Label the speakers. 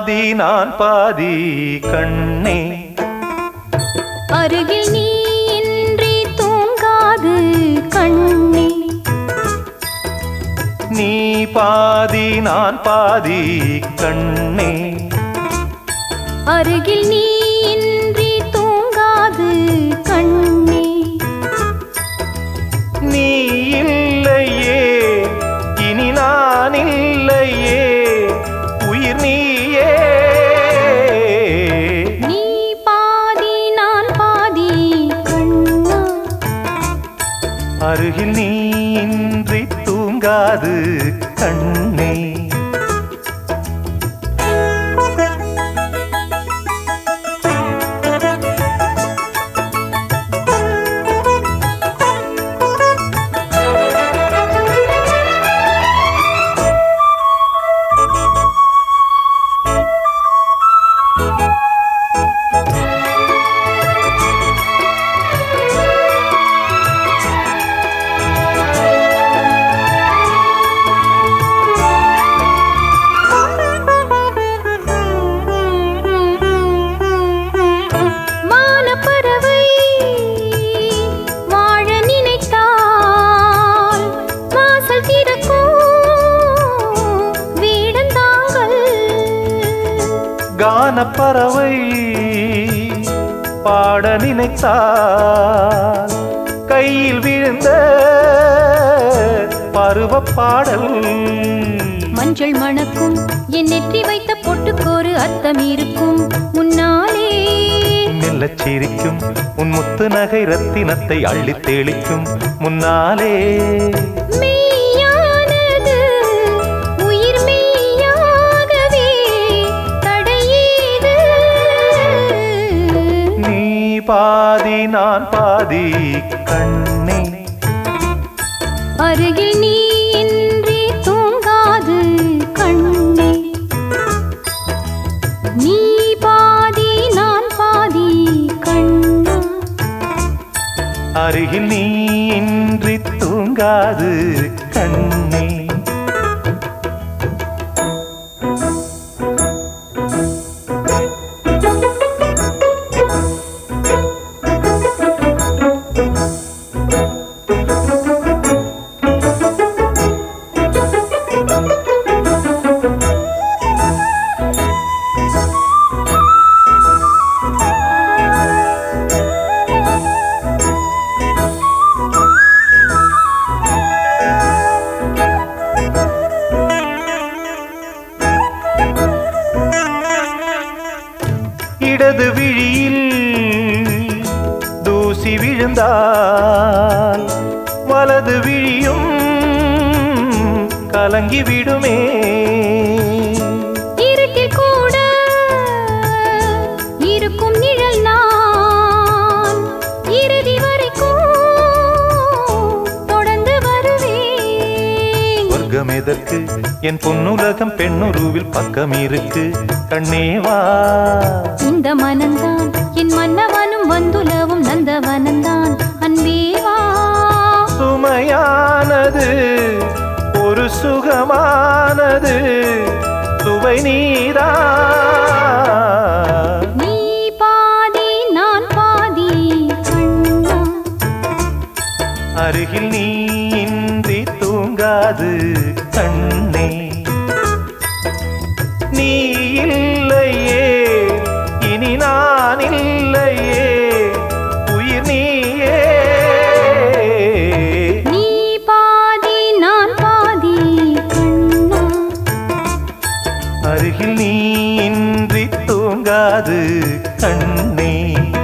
Speaker 1: பாதி நான் பாதி கண்ணே
Speaker 2: அருகில் நீ இன்றி தூங்காது கண்ணே
Speaker 1: நீ பாதி நான் பாதி கண்ணே
Speaker 2: அருகில் நீ இன்றி தூங்காது கண்ணே
Speaker 1: நீ இல்லையே இனி நான் இல்லையே உயிர் நீயே
Speaker 2: நீ பாதி நான் பாதி கண்ணா
Speaker 1: அருகில் நீ இன்றி தூங்காது கண்ணே
Speaker 2: மானப்பறவை வாழ நினைத்தால் வாசல் திறக்கும் வீடந்தாங்கள்
Speaker 1: கானப்பறவை பாட நினைத்தால் கையில் விழுந்த பருவப் பாடல்
Speaker 2: மஞ்சள் மணக்கும் என் நெற்றி வைத்த பொட்டுக்கோரு அர்த்தம் இருக்கும் முன்னாலே
Speaker 1: மெல்லச் சிரிக்கும் உன் முத்து நகை ரத்தினத்தை அள்ளித் தெளிக்கும் முன்னாலே
Speaker 2: மெய்யானது உயிர் மெய்யாகவே தடையீது
Speaker 1: நீ பாதி நான் பாதி கண்ணே
Speaker 2: அருகில் நீ இன்றி தூங்காது கண்ணே நீ பாதி நான் பாதி கண்ணா
Speaker 1: அருகில் நீ இன்றி தூங்காது கண்ணே இடது விழியில் தூசி விழுந்தால் வலது விழியும் கலங்கி விடுமே
Speaker 2: இருட்டில் கூட இருக்கும் நிழல் நான் இறுதி வரைக்கும் தொடர்ந்து வருவேன்
Speaker 1: சொர்க்கம் எதற்கு என் பொன்னுலகம் பெண்ணுருவில் பக்கம் இருக்கு கண்ணேவா
Speaker 2: இந்த மனந்தான் என் மன்னவனும் வந்துலவும் நந்தவனந்தான் அன்பேவா
Speaker 1: சுமையானது ஒரு சுகமானது சுவை நீரா
Speaker 2: நீ பாதி நான் பாதி கண்ணா
Speaker 1: அருகில் நீ இன்றி தூங்காது கண்ணே நீ இல்லையே இனி நான் இல்லையே உயிர் நீயே
Speaker 2: நீ பாதி நான் பாதி கண்ணா
Speaker 1: அருகில் நீ இன்றி தூங்காது கண்ணே